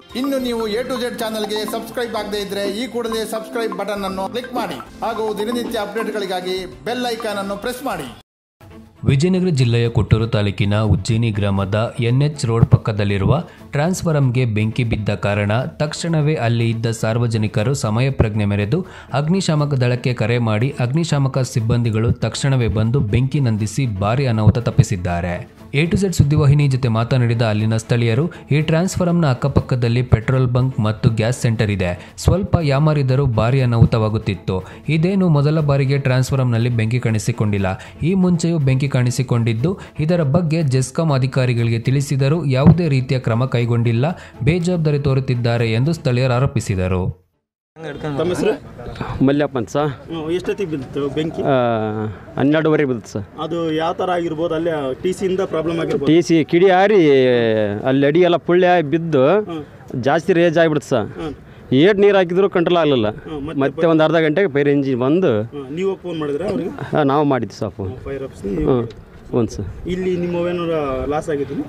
ಇನ್ನು ನೀವು A to Z ಚಾನಲ್ಗೆ ಸಬ್ಸ್ಕ್ರೈಬ್ ಆಗದೇ ಇದ್ರೆ ಈ ಕೂಡಲೇ ಸಬ್ಸ್ಕ್ರೈಬ್ ಬಟನ್ ಅನ್ನು ಕ್ಲಿಕ್ ಮಾಡಿ ಹಾಗೂ ದಿನನಿತ್ಯ ಅಪ್ಡೇಟ್ಗಳಿಗಾಗಿ ಬೆಲ್ ಐಕಾನ್ ಅನ್ನು ಪ್ರೆಸ್ ಮಾಡಿ ವಿಜಯನಗರ ಜಿಲ್ಲೆಯ ಕೊಟ್ಟೂರು ತಾಲೂಕಿನ ಉಜ್ಜಿನಿ ಗ್ರಾಮದ ಎನ್ಎಚ್ ರೋಡ್ ಪಕ್ಕದಲ್ಲಿರುವ ಟ್ರಾನ್ಸ್ಫಾರಂಗೆ ಬೆಂಕಿ ಬಿದ್ದ ಕಾರಣ ತಕ್ಷಣವೇ ಅಲ್ಲಿ ಇದ್ದ ಸಾರ್ವಜನಿಕರು ಸಮಯ ಪ್ರಜ್ಞೆ ಮೆರೆದು ಅಗ್ನಿಶಾಮಕ ದಳಕ್ಕೆ ಕರೆ ಮಾಡಿ ಅಗ್ನಿಶಾಮಕ ಸಿಬ್ಬಂದಿಗಳು ತಕ್ಷಣವೇ ಬಂದು ಬೆಂಕಿ ನಂದಿಸಿ ಭಾರಿ ಅನಾಹುತ ತಪ್ಪಿಸಿದ್ದಾರೆ ಎ ಟು ಝೆಡ್ ಸುದ್ದಿವಾಹಿನಿ ಜೊತೆ ಮಾತನಾಡಿದ ಅಲ್ಲಿನ ಸ್ಥಳೀಯರು ಈ ಟ್ರಾನ್ಸ್ಫಾರಂನ ಅಕ್ಕಪಕ್ಕದಲ್ಲಿ ಪೆಟ್ರೋಲ್ ಬಂಕ್ ಮತ್ತು ಗ್ಯಾಸ್ ಸೆಂಟರ್ ಇದೆ ಸ್ವಲ್ಪ ಯಾಮಾರಿದರೂ ಭಾರಿ ಅನಾಹುತವಾಗುತ್ತಿತ್ತು ಇದೇನು ಮೊದಲ ಬಾರಿಗೆ ಟ್ರಾನ್ಸ್ಫಾರಂನಲ್ಲಿ ಬೆಂಕಿ ಕಾಣಿಸಿಕೊಂಡಿಲ್ಲ ಈ ಮುಂಚೆಯೂ ಬೆಂಕಿ ಕಾಣಿಸಿಕೊಂಡಿದ್ದು ಇದರ ಬಗ್ಗೆ ಜೆಸ್ಕಾಂ ಅಧಿಕಾರಿಗಳಿಗೆ ತಿಳಿಸಿದರೂ ಯಾವುದೇ ರೀತಿಯ ಕ್ರಮ ಕೈಗೊಂಡಿಲ್ಲ ಬೇಜವಾಬ್ದಾರಿ ತೋರುತ್ತಿದ್ದಾರೆ ಎಂದು ಸ್ಥಳೀಯರು ಆರೋಪಿಸಿದರು ತಮ್ಮ ಹೆಸರು ಮಲ್ಯಪ್ಪ ಅಂತ ಸರ್ ಎಷ್ಟೊತ್ತಿಗೆ ಬಿತ್ತು ಬೆಂಕಿ ಆ, ಹನ್ನೆರಡುವರೆ ಬಿದ್ದು ಸರ್ ಅದು ಯಾವ ಥರ ಆಗಿರ್ಬೋದು ಅಲ್ಲೇ ಟಿ ಸಿಯಿಂದ ಪ್ರಾಬ್ಲಮ್ ಆಗಿರ್ಬೋದು ಟಿ ಸಿ ಕಿಡಿ ಹಾರಿ ಅಲ್ಲಿ ಅಡಿ ಎಲ್ಲ ಪುಳ್ಳೆ ಆಗಿ ಬಿದ್ದು ಜಾಸ್ತಿ ರೇಜ್ ಆಗಿಬಿಡ್ತು ಸರ್ ಏಟ್ ನೀರು ಹಾಕಿದ್ರು ಕಂಟ್ರೋಲ್ ಆಗಲಿಲ್ಲ ಮತ್ತೆ ಒಂದು ಅರ್ಧ ಗಂಟೆಗೆ ಫೈರ್ ಇಂಜಿನ್ ಬಂದು ಹಾಂ, ನೀವು ಫೋನ್ ಮಾಡಿದ್ರೆ ಅವ್ರಿಗೆ ಆ, ನಾವು ಮಾಡಿದ್ವಿ ಸರ್ ಫೋನ್ ಫೈರ್ ಆಫೀಸ್ ಹ್ಞೂ ಹ್ಞೂ ಸರ್ ಇಲ್ಲಿ ನಿಮ್ಮವೇನಾರ ಲಾಸ್ ಆಗಿದ್ದು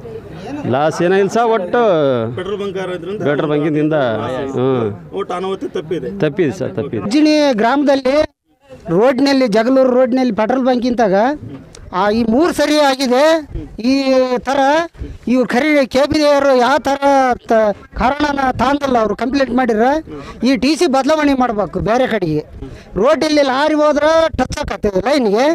ಲಾಸ್ ಏನಾಗಿಲ್ಲ ಸರ್ ಒಟ್ಟು ಪೆಟ್ರೋಲ್ ಬಂಕ್ ಇದ್ರಿಂದ ಪೆಟ್ರೋಲ್ ಬಂಕಿಂದ ಹ್ಞೂ ಒಟ್ಟು ಅನಾಹುತ ತಪ್ಪಿದೆ ತಪ್ಪಿದೆ ಸರ್ ತಪ್ಪಿದೆ ಉಜ್ಜಿನಿ ಗ್ರಾಮದಲ್ಲಿ ರೋಡ್ನಲ್ಲಿ ಜಗಳೂರು ರೋಡ್ನಲ್ಲಿ ಪೆಟ್ರೋಲ್ ಬಂಕಿಂತಾಗ ಆ ಈ ಮೂರು ಸರಿ ಆಗಿದೆ ಈ ಥರ ಇವ್ರು ಖರೀ ಕೆ ಬಿ ಅವರು ಯಾವ ಥರ ತ ಕಾರಣನ ತಾಂದಲ್ಲ ಅವರು ಕಂಪ್ಲೇಂಟ್ ಮಾಡಿರ ಈ ಟಿ ಸಿ ಬದಲಾವಣೆ ಮಾಡಬೇಕು ಬೇರೆ ಕಡೆಗೆ ರೋಡಲ್ಲಿ ಲಾರಿ ಹೋದ್ರೆ ಟಚ್ ಆಕತ್ತದ ಲೈನ್ಗೆ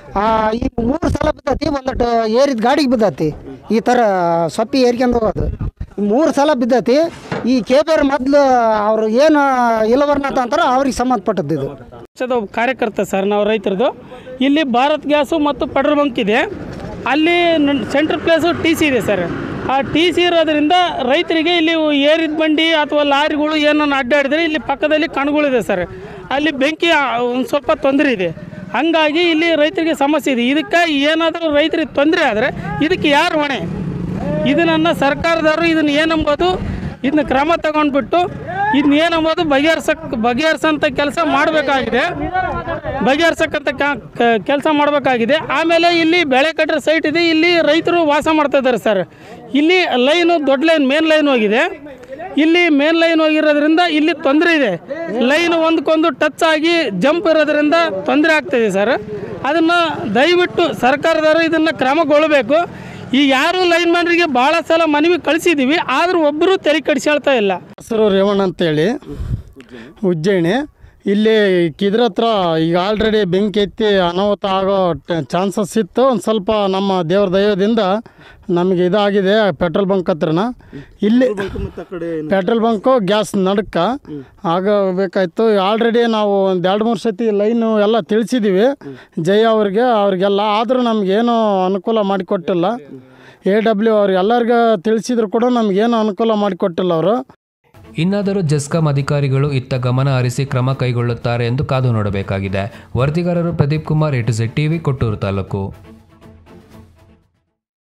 ಈ ಮೂರು ಸಲ ಬಿದ್ದತಿ ಒಂದಟ್ಟು ಏರಿದ ಗಾಡಿಗೆ ಬಿದ್ದತಿ ಈ ಥರ ಸೊಪ್ಪಿ ಏರ್ಕೊಂಡು ಹೋಗೋದು ಮೂರು ಸಲ ಬಿದ್ದತಿ ಈ ಕೆ ಬಿ ಆರ್ ಮೊದಲು ಅವರು ಏನು ಇಲವರ್ನಾಥ ಅಂತಾರೋ ಅವ್ರಿಗೆ ಸಂಬಂಧಪಟ್ಟದ್ದು ಇದು ಪಕ್ಷದ ಒಬ್ಬ ಕಾರ್ಯಕರ್ತ ಸರ್ ನಾವು ರೈತರದು ಇಲ್ಲಿ ಭಾರತ್ ಗ್ಯಾಸು ಮತ್ತು ಪೆಟ್ರೋಲ್ ಬಂಕ್ ಇದೆ ಅಲ್ಲಿ ಸೆಂಟ್ರ್ ಪ್ಲೇಸು ಟಿ ಸಿ ಇದೆ ಸರ್ ಆ ಟಿ ಸಿ ಇರೋದ್ರಿಂದ ರೈತರಿಗೆ ಇಲ್ಲಿ ಏರಿದ ಬಂಡಿ ಅಥವಾ ಲಾರಿಗಳು ಏನನ್ನು ಅಡ್ಡಾಡಿದ್ರೆ ಇಲ್ಲಿ ಪಕ್ಕದಲ್ಲಿ ಕಣ್ಗಳಿದೆ ಸರ್ ಅಲ್ಲಿ ಬೆಂಕಿ ಒಂದು ಸ್ವಲ್ಪ ತೊಂದರೆ ಇದೆ ಹಂಗಾಗಿ ಇಲ್ಲಿ ರೈತರಿಗೆ ಸಮಸ್ಯೆ ಇದೆ ಇದಕ್ಕೆ ಏನಾದರೂ ರೈತರಿಗೆ ತೊಂದರೆ ಆದರೆ ಇದಕ್ಕೆ ಯಾರು ಹೊಣೆ ಇದನ್ನು ಸರ್ಕಾರದವರು ಇದನ್ನು ಏನಂಬೋದು ಇದನ್ನ ಕ್ರಮ ತಗೊಂಡ್ಬಿಟ್ಟು ಇದನ್ನ ಏನಂಬೋದು ಬಗೆಹರ್ಸಕ್ ಬಗೆಹರಿಸೋಂಥ ಕೆಲಸ ಮಾಡಬೇಕಾಗಿದೆ ಬಗೆಹರ್ಸಕ್ಕಂಥ ಕೆಲಸ ಮಾಡಬೇಕಾಗಿದೆ ಆಮೇಲೆ ಇಲ್ಲಿ ಬೆಳೆ ಕಟ್ಟರೆ ಸೈಟ್ ಇದೆ ಇಲ್ಲಿ ರೈತರು ವಾಸ ಮಾಡ್ತಾ ಇದ್ದಾರೆ ಸರ್ ಇಲ್ಲಿ ಲೈನು ದೊಡ್ಡ ಲೈನ್ ಮೇನ್ ಲೈನ್ ಹೋಗಿದೆ ಇಲ್ಲಿ ಮೇನ್ ಲೈನ್ ಹೋಗಿರೋದ್ರಿಂದ ಇಲ್ಲಿ ತೊಂದರೆ ಇದೆ ಲೈನ್ ಒಂದಕ್ಕೊಂದು ಟಚ್ ಆಗಿ ಜಂಪ್ ಇರೋದ್ರಿಂದ ತೊಂದರೆ ಆಗ್ತಿದೆ ಸರ್ ಅದನ್ನು ದಯವಿಟ್ಟು ಸರ್ಕಾರದವರು ಇದನ್ನು ಕ್ರಮಗೊಳ್ಳಬೇಕು ಈ ಯಾರು ಲೈನ್ ಮ್ಯಾನ್ರಿಗೆ ಭಾಳ ಸಲ ಮನವಿ ಕಳಿಸಿದ್ದೀವಿ ಆದರೂ ಒಬ್ಬರು ತಲೆ ಕೆಡಿಸ್ಕೊಳ್ತಾ ಇಲ್ಲ ಹೆಸರು ರೇವಣ್ಣ ಅಂತೇಳಿ ಉಜ್ಜಯಿನಿ ಇಲ್ಲಿ ಕಿದ್ರ ಹತ್ರ ಈಗ ಆಲ್ರೆಡಿ ಬೆಂಕಿ ಎತ್ತಿ ಅನಾಹುತ ಆಗೋ ಚಾನ್ಸಸ್ ಇತ್ತು ಒಂದು ಸ್ವಲ್ಪ ನಮ್ಮ ದೇವ್ರ ದೈವದಿಂದ ನಮಗೆ ಇದಾಗಿದೆ ಪೆಟ್ರೋಲ್ ಬಂಕ್ ಹತ್ರನ ಇಲ್ಲಿ ಮತ್ತು ಆ ಕಡೆ ಪೆಟ್ರೋಲ್ ಬಂಕು ಗ್ಯಾಸ್ ನಡಕ ಆಗಬೇಕಾಯ್ತು ಆಲ್ರೆಡಿ ನಾವು ಒಂದು ಎರಡು ಮೂರು ಸತಿ ಲೈನು ಎಲ್ಲ ತಿಳಿಸಿದ್ದೀವಿ ಜಯ ಅವ್ರಿಗೆ ಅವ್ರಿಗೆಲ್ಲ ಆದರೂ ನಮಗೇನು ಅನುಕೂಲ ಮಾಡಿಕೊಟ್ಟಿಲ್ಲ ಎ ಡಬ್ಲ್ಯೂ ಅವ್ರಿಗೆಲ್ಲರಿಗೂ ತಿಳಿಸಿದ್ರು ಕೂಡ ನಮಗೇನು ಅನುಕೂಲ ಮಾಡಿಕೊಟ್ಟಿಲ್ಲ ಅವರು ಇನ್ನಾದರೂ ಜೆಸ್ಕಾಂ ಅಧಿಕಾರಿಗಳು ಇತ್ತ ಗಮನ ಹರಿಸಿ ಕ್ರಮ ಕೈಗೊಳ್ಳುತ್ತಾರೆ ಎಂದು ಕಾದು ನೋಡಬೇಕಾಗಿದೆ ವರದಿಗಾರರು Pradeep Kumar A to Z TV Kotturu taluk